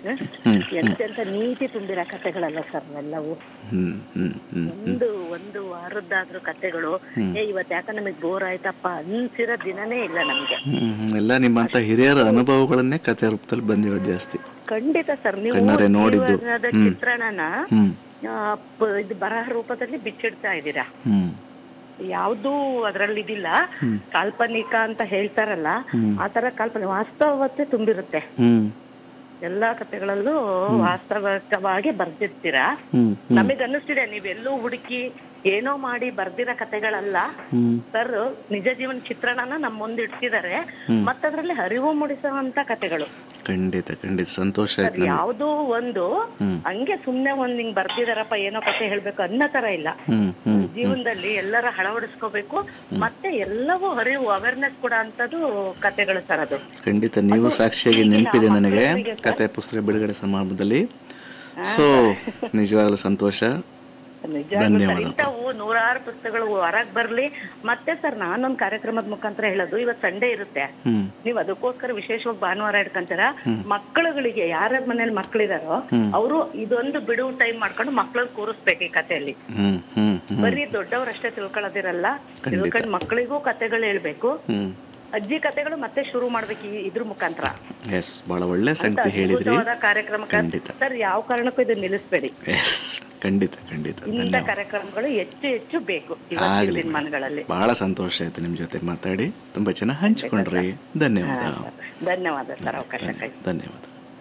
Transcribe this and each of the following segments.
ಹ್ಮ್, ಎಂತೆಂತ ನೀತಿ ತುಂಬಿರೋ ಕಥೆಗಳಲ್ಲ ಸರ್ ಎಲ್ಲವೂ ಹ್ಮ್ ಹ್ಮ್ ಹ್ಮ್ ಒಂದು ಒಂದು ವಾರದ್ದಾದ್ರೂ ಕಥೆಗಳು ಏ ಇವತ್ತು ಯಾಕ ನಮಗ್ ಬೋರ್ ಆಯ್ತಪ್ಪ ಅನ್ಸಿರೋ ದಿನನೇ ಇಲ್ಲ ನಮ್ಗೆ ಹ್ಮ್ ಹ್ಮ್. ಎಲ್ಲ ನಿಮ್ಮಂತ ಹಿರಿಯರ ಅನುಭವಗಳನ್ನೇ ಕತೆ ರೂಪದಲ್ಲಿ ಬಂದಿರೋದು ಜಾಸ್ತಿ ಖಂಡಿತ ಸರ್ ನೀವು ಕಣ್ಣಾರೆ ನೋಡಿದ್ದು. ಜೀವನದ ಹ್ಮ್. ಚಿತ್ರಣನ ಹ್ಮ್ ಆ, ಪ- ಇದು ಬರಹ ರೂಪದಲ್ಲಿ ಬಿಚ್ಚಿಡ್ತಾ ಇದ್ದೀರಾ ಹ್ಮ್ ಯಾವ್ದು ಅದ್ರಲ್ಲಿ ಇದಿಲ್ಲ ಕಾಲ್ಪನಿಕ ಅಂತ ಹೇಳ್ತಾರಲ್ಲ ಆ ತರ ಕಾಲ್ಪನಿಕ ವಾಸ್ತವತೆ ತುಂಬಿರುತ್ತೆ ಹ್ಮ್ ಎಲ್ಲಾ ಕಥೆಗಳಲ್ಲೂ ವಾಸ್ತವಿಕವಾಗಿ ಬರ್ದಿರ್ತೀರಾ ಹ್ಮ್ ನಮಗ್ ಅನ್ನಿಸ್ತಿದೆ ನೀವೆಲ್ಲೂ ಹುಡುಕಿ ಏನೋ ಮಾಡಿ ಬರ್ದಿರೋ ಕಥೆಗಳಲ್ಲ ಹ್ಮ್ ಸರ್ ನಿಜ ಜೀವನ ಚಿತ್ರಣನ ನಮ್ಮ ಮುಂದೆ ಇಡ್ತಿದ್ದಾರೆ ಮತ್ತದ್ರಲ್ಲಿ ಅರಿವು ಮೂಡಿಸುವಂತ ಕಥೆಗಳು ಖಂಡಿತ ಖಂಡಿತ ಸಂತೋಷ ಆಯ್ತು ನಮ್ಗೆ ಯಾವ್ದೋ ಒಂದು ಹಂಗೆ ಸುಮ್ನೆ ಒಂದ್ ಹಿಂಗ್ ಬರ್ದಿದಾರಪ್ಪ ಏನೋ ಕಥೆ ಹೇಳ್ಬೇಕು ಅನ್ನೋ ತರ ಇಲ್ಲ ಹ್ಮ್ ಹ್ಮ್ ಜೀವನದಲ್ಲಿ ಎಲ್ಲರ ಅಳವಡಿಸ್ಕೋಬೇಕು ಮತ್ತೆ ಎಲ್ಲವೂ ಅರಿವು ಅವೇರ್ನೆಸ್ ಕೂಡ ಅಂತದ್ದು ಕಥೆಗಳು ಸರ್ ಅದು ಖಂಡಿತ ನೀವು ಸಾಕ್ಷಿಯಾಗಿ ನೆನಪಿದೆ ನನಗೆ ಕತೆ ಪುಸ್ತಕ ಬಿಡುಗಡೆ ಸಮಾರಂಭದಲ್ಲಿ ಸೊ ನಿಜವಾಗ್ಲೂ ಸಂತೋಷ ನಿಜವಾಗ್ಲೂ ಸರ್ ಇಂಥವು ನೂರಾರು ಪುಸ್ತಕಗಳು ಹೊರಗ್ ಬರ್ಲಿ ಮತ್ತೆ ಸರ್ ನಾನೊಂದ್ ಕಾರ್ಯಕ್ರಮದ ಮುಖಾಂತರ ಹೇಳೋದು ಇವತ್ ಸಂಡೇ ಇರುತ್ತೆ ಹ್ಮ್ ನೀವ್ ಅದಕ್ಕೋಸ್ಕರ ವಿಶೇಷವಾಗಿ ಭಾನುವಾರ ಇಟ್ಕೊಂತೀರ ಮಕ್ಕಳುಗಳಿಗೆ ಯಾರ್ಯಾರ ಮನೇಲಿ ಮಕ್ಕಳಿದಾರೋ ಅವರು ಇದೊಂದು ಬಿಡುವು ಟೈಮ್ ಮಾಡ್ಕೊಂಡು ಮಕ್ಕಳನ್ನ ಕೂರಿಸ್ಬೇಕು ಈ ಕಥೆಯಲ್ಲಿ ಹ್ಮ್ ಹ್ಮ್ ಹ್ಮ್ ಬರೀ ದೊಡ್ಡವರಷ್ಟೇ ತಿಳ್ಕೊಳ್ಳೋದಿರಲ್ಲ ತಿಳ್ಕೊಂಡ್ ಮಕ್ಕಳಿಗೂ ಕಥೆಗಳು ಹೇಳ್ಬೇಕು ಹ್ಮ್ ಅಜ್ಜಿ ಕಥೆಗಳು ಮತ್ತೆ ಶುರು ಮಾಡ್ಬೇಕು ಈ- ಇದ್ರ ಮುಖಾಂತರ ಎಸ್ ಬಹಳ ಒಳ್ಳೆ ಸಂಗತಿ ಹೇಳಿದ್ರಿ ಅದ್ಭುತವಾದ ಕಾರ್ಯಕ್ರಮಕ್ಕೆ ಖಂಡಿತ. ಸರ್ ಯಾವ ಕಾರಣಕ್ಕೂ ಇದನ್ನ ನಿಲ್ಲಿಸ್ಬೇಡಿ ಎಸ್ ಖಂಡಿತ ಖಂಡಿತ ಇಂಥ ಧನ್ಯವಾದ ಕಾರ್ಯಕ್ರಮಗಳು ಹೆಚ್ಚು ಹೆಚ್ಚು ಬೇಕು ಇವತ್ತಿನ ಆಗ್ಲಿ ದಿನಮಾನಗಳಲ್ಲಿ ಬಹಳ ಸಂತೋಷ ಆಯ್ತು ನಿಮ್ ಜೊತೆ ಮಾತಾಡಿ ತುಂಬಾ ಚೆನ್ನಾಗಿ ಹಂಚಿಕೊಂಡ್ರಿ ಧನ್ಯವಾದ ಧನ್ಯವಾದ ಸರ್ ಅವಕಾಶಕ್ಕಾಗಿ ಧನ್ಯವಾದ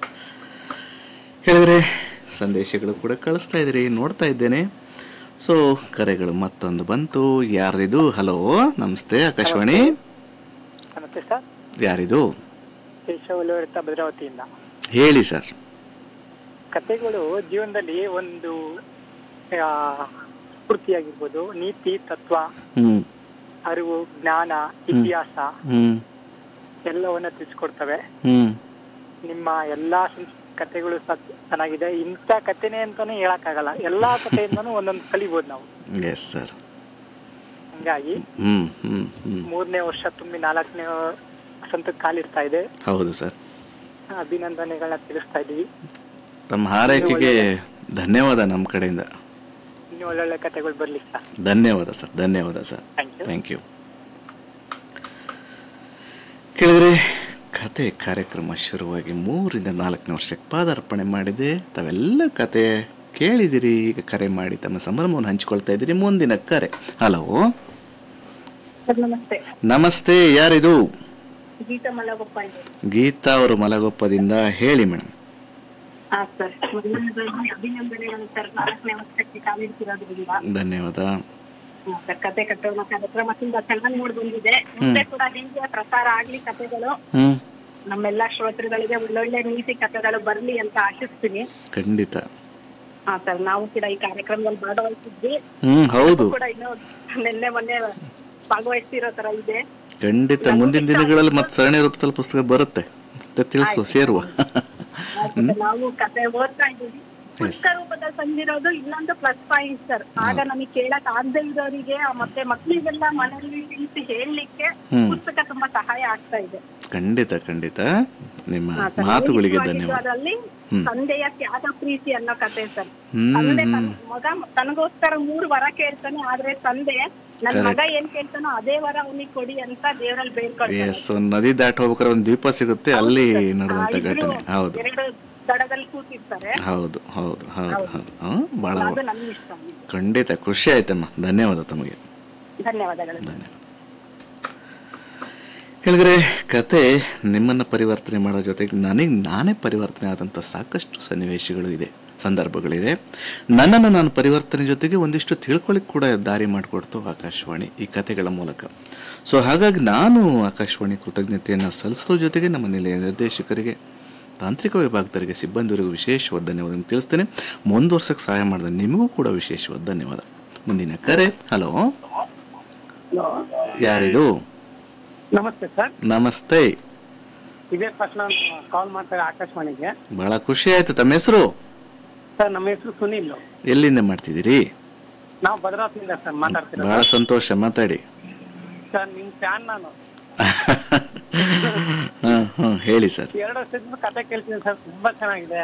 ಹೇಳಿದ್ರೆ ಸಂದೇಶಗಳು ಕೂಡ ಕಳಿಸ್ತಾ ಇದ್ರಿ ನೋಡ್ತಾ ಇದ್ದೇನೆ ಸೊ ಕರೆಗಳು ಮತ್ತೊಂದು ಬಂತು ಯಾರ್ದಿದು ಹಲೋ ನಮಸ್ತೆ ಆಕಾಶವಾಣಿ ನಮಸ್ತೆ ಸರ್ ಯಾರಿದು ಕೇಶವ ಲೋಹಿತ ಭದ್ರಾವತಿಯಿಂದ ಹೇಳಿ ಸರ್ ಕಥೆಗಳು ಜೀವನದಲ್ಲಿ ಒಂದು ಆ, ಸ್ಫೂರ್ತಿಯಾಗಿರ್ಬೋದು ನೀತಿ ತತ್ವ ಹ್ಮ್ ಅರಿವು ಜ್ಞಾನ ಇತಿಹಾಸ ಹ್ಮ್ ಎಲ್ಲವನ್ನ ತಿಳಿಸ್ಕೊಡ್ತವೆ ಹ್ಮ್ ನಿಮ್ಮ ಎಲ್ಲಾ ಸಂಸ್- ಕಥೆಗಳು ಸಹ ಚೆನ್ನಾಗಿದೆ ಇಂಥ ಕಥೆನೇ ಅಂತಾನೆ ಹೇಳಕ್ಕಾಗಲ್ಲ ಎಲ್ಲಾ ಕಥೆಯಿಂದನೂ ಒಂದೊಂದು ಕಲಿಬೋದು ನಾವು ಎಸ್ ಸರ್ ಹಂಗಾಗಿ ಹ್ಮ್ ಹ್ಮ್ ಹ್ಮ್ ಮೂರನೇ ವರ್ಷ ತುಂಬಿ ನಾಲ್ಕನೇ ವಸಂತಕ್ಕೆ ಕಾಲಿಡ್ತಾ ಇದೆ ಹೌದು ಸರ್ ಅಭಿನಂದನೆಗಳನ್ನ ತಿಳಿಸ್ತಾ ಇದೀವಿ ತಮ್ಮ ಹಾರೈಕೆಗೆ ಧನ್ಯವಾದ ನಮ್ಮ ಕಡೆಯಿಂದ ಇನ್ನೂ ಒಳ್ಳೊಳ್ಳೆ ಕಥೆಗಳು ಬರ್ಲಿ ಸರ್ ಧನ್ಯವಾದ ಸರ್ ಧನ್ಯವಾದ sir thank you thank you ಕೇಳಿದ್ರೆ ಕತೆ ಕಾರ್ಯಕ್ರಮ ಶುರುವಾಗಿ ಮೂರಿಂದ ನಾಲ್ಕನೇ ವರ್ಷಕ್ಕೆ ಪಾದಾರ್ಪಣೆ ಮಾಡಿದೆ ತಾವೆಲ್ಲ ಕತೆ ಕೇಳಿದಿರಿ ಈಗ ಕರೆ ಮಾಡಿ ತಮ್ಮ ಸಂಭ್ರಮವನ್ನು ಹಂಚಿಕೊಳ್ತಾ ಇದ್ದೀರಿ ಮುಂದಿನ ಕರೆ ಹಲೋ ಸರ್ ನಮಸ್ತೆ ನಮಸ್ತೆ ಯಾರಿದು ಗೀತಾ ಮಲಗೊಪ್ಪ ಇದೆ ಗೀತಾ ಅವರು ಮಲಗೊಪ್ಪದಿಂದ ಹೇಳಿ ಮೇಡಮ್ ಹಾ ಸರ್ ಮೊದಲನೇದಾಗಿ ಅಭಿನಂದನೆಗಳು ಸರ್ ನಾಲ್ಕನೇ ವರ್ಷಕ್ಕೆ ಕಾಲಿಡ್ತಿರೋದ್ರಿಂದ ಧನ್ಯವಾದ ಹ್ಮ್, ಸರ್ ಕತೆ ಕಟ್ಟೋಣ ಕಾರ್ಯಕ್ರಮ ತುಂಬಾ ಚೆನ್ನಾಗಿ ಮೂಡ್ ಬಂದಿದೆ ಮುಂದೆ ಕೂಡ ಹೀಗೆ ಪ್ರಸಾರ ಆಗ್ಲಿ ಕತೆಗಳು ಹ್ಮ್ ನಮ್ಮೆಲ್ಲಾ ಶ್ರೋತೃಗಳಿಗೆ ಒಳ್ಳೊಳ್ಳೆ ನೀತಿ ಕಥೆಗಳು ಬರ್ಲಿ ಅಂತ ಆಶಿಸ್ತೀನಿ ಖಂಡಿತ ಹಾ ಸರ್ ನಾವು ಕೂಡ ಈ ಕಾರ್ಯಕ್ರಮದಲ್ಲಿ ಭಾಗವಹಿಸಿದ್ವಿ ಹ್ಮ್ ಹೌದು ಕೂಡ ಇನ್ನು ನಿನ್ನೆ ಮೊನ್ನೆ ಭಾಗವಹಿಸ್ತಿರೋ ತರ ಇದೆ ಖಂಡಿತ ಮುಂದಿನ ದಿನಗಳಲ್ಲಿ ಮತ್ತೆ ಸರಣಿ ರೂಪದಲ್ಲಿ ಪುಸ್ತಕ ಬರುತ್ತೆ ಮತ್ತೆ ತಿಳಿಸುವ ಸೇರುವ ನಾವು ಕತೆ ಓದ್ತಾ ಇದ್ದೀವಿ ಪುಸ್ತಕ ರೂಪದಲ್ಲಿ ತಂದಿರೋದು ಇನ್ನೊಂದು ಪ್ಲಸ್ ಪಾಯಿಂಟ್ ಸರ್ ಆಗ ನಮಗೆ ಕೇಳಕ್ ಆಗದೆ ಇರೋರಿಗೆ ಮತ್ತೆ ಮಕ್ಕಳಿಗೆಲ್ಲ ಮನೆಯಲ್ಲಿ ನಿಂತು ಹೇಳಲಿಕ್ಕೆ ಹ್ಮ್. ಪುಸ್ತಕ ತುಂಬಾ ಸಹಾಯ ಆಗ್ತಾ ಇದೆ ಖಂಡಿತ ಖಂಡಿತ ನಿಮ್ಮ ಹಾ, ಸರ್. ಮಾತುಗಳಿಗೆ ಮುಖ್ಯವಾಗಿದ್ದು ಧನ್ಯವಾದ ಅದರಲ್ಲಿ ತಂದೆಯ ತ್ಯಾಗ ಪ್ರೀತಿ ಅನ್ನೋ ಕತೆ ಸರ್ ಹ್ಮ್ ತಂದೆ ತನ್ ಮಗ ತನಗೋಸ್ಕರ ಮೂರು ವರ ಕೇಳ್ತಾನೆ ಆದ್ರೆ ತಂದೆ ನನ್ ಮಗ ಏನ್ ಕೇಳ್ತಾನೋ ಅದೇ ವರ ಅವನಿಗೆ ಕೊಡಿ ಅಂತ ದೇವರಲ್ಲಿ ಬೇಡ್ಕೊಳ್ತಾನೆ ಎಸ್ ಒಂದು ನದಿ ದಾಟಿ ಹೋಗ್ಬೇಕಾದ್ರೆ ಒಂದು ದ್ವೀಪ ಸಿಗುತ್ತೆ ಅಲ್ಲಿ ನಡೆದಂತ ಇಬ್ರು ಘಟನೆ ಹೌದು ಎರಡು ದಡದಲ್ಲಿ ಕೂತಿರ್ತಾರೆ ಹೌದು ಹೌದು ಹೌದು ಹೌದು ಹ್ಮ್, ಬಹಳ ಅದು ನನ್ಗೆ ಇಷ್ಟ ಖಂಡಿತ ಖುಷಿ ಆಯ್ತಮ್ಮ ಧನ್ಯವಾದ ತಮಗೆ ಧನ್ಯವಾದಗಳು ಧನ್ಯವಾದ ಹೇಳಿದ್ರೆ ಕತೆ ನಿಮ್ಮನ್ನು ಪರಿವರ್ತನೆ ಮಾಡೋ ಜೊತೆಗೆ ನನಗೆ ನಾನೇ ಪರಿವರ್ತನೆ ಆದಂಥ ಸಾಕಷ್ಟು ಸನ್ನಿವೇಶಗಳು ಇದೆ ಸಂದರ್ಭಗಳಿದೆ ನನ್ನನ್ನು ನಾನು ಪರಿವರ್ತನೆ ಜೊತೆಗೆ ಒಂದಿಷ್ಟು ತಿಳ್ಕೊಳ್ಳಿಕ್ಕೆ ಕೂಡ ದಾರಿ ಮಾಡಿಕೊಡ್ತು ಆಕಾಶವಾಣಿ ಈ ಕತೆಗಳ ಮೂಲಕ ಸೊ ಹಾಗಾಗಿ ನಾನು ಆಕಾಶವಾಣಿ ಕೃತಜ್ಞತೆಯನ್ನು ಸಲ್ಲಿಸೋದ್ರ ಜೊತೆಗೆ ನಮ್ಮ ನಿಲಯ ನಿರ್ದೇಶಕರಿಗೆ ತಾಂತ್ರಿಕ ವಿಭಾಗದವರಿಗೆ ಸಿಬ್ಬಂದಿವರಿಗೂ ವಿಶೇಷವಾದ ಧನ್ಯವಾದ ತಿಳಿಸ್ತೇನೆ ಮುಂದುವರ್ಸಕ್ಕೆ ಸಹಾಯ ಮಾಡಿದ ನಿಮಗೂ ಕೂಡ ವಿಶೇಷವಾದ ಧನ್ಯವಾದ ಮುಂದಿನ ಕರೆ ಹಲೋ ಯಾರಿದು ನಮಸ್ತೆ ಸರ್ ನಮಸ್ತೆ ಇದೇ ಫಸ್ಟ್ ನಾನು ಕಾಲ್ ಮಾಡ್ತಾರೆ ಆಕಾಶವಾಣಿಗೆ ಬಹಳ ಖುಷಿ ಆಯ್ತು ತಮ್ಮ ಹೆಸರು ಸರ್ ನಮ್ಮ ಹೆಸರು ಸುನಿಲ್ ಎಲ್ಲಿಂದ ಮಾಡ್ತಿದ್ದೀರಿ ನಾವು ಭದ್ರಾವತಿಯಿಂದ ಸರ್ ಮಾತಾಡ್ತಿರೋದು ಬಹಳ ಸಂತೋಷ ಮಾತಾಡಿ ಸರ್ ನಿಮ್ ಫ್ಯಾನ್ ನಾನು ಹಾ ಹಾ ಹೇಳಿ ಸರ್ ಎರಡು ವರ್ಷದಿಂದ ಕತೆ ಕೇಳ್ತೀನಿ ಸರ್ ತುಂಬಾ ಚೆನ್ನಾಗಿದೆ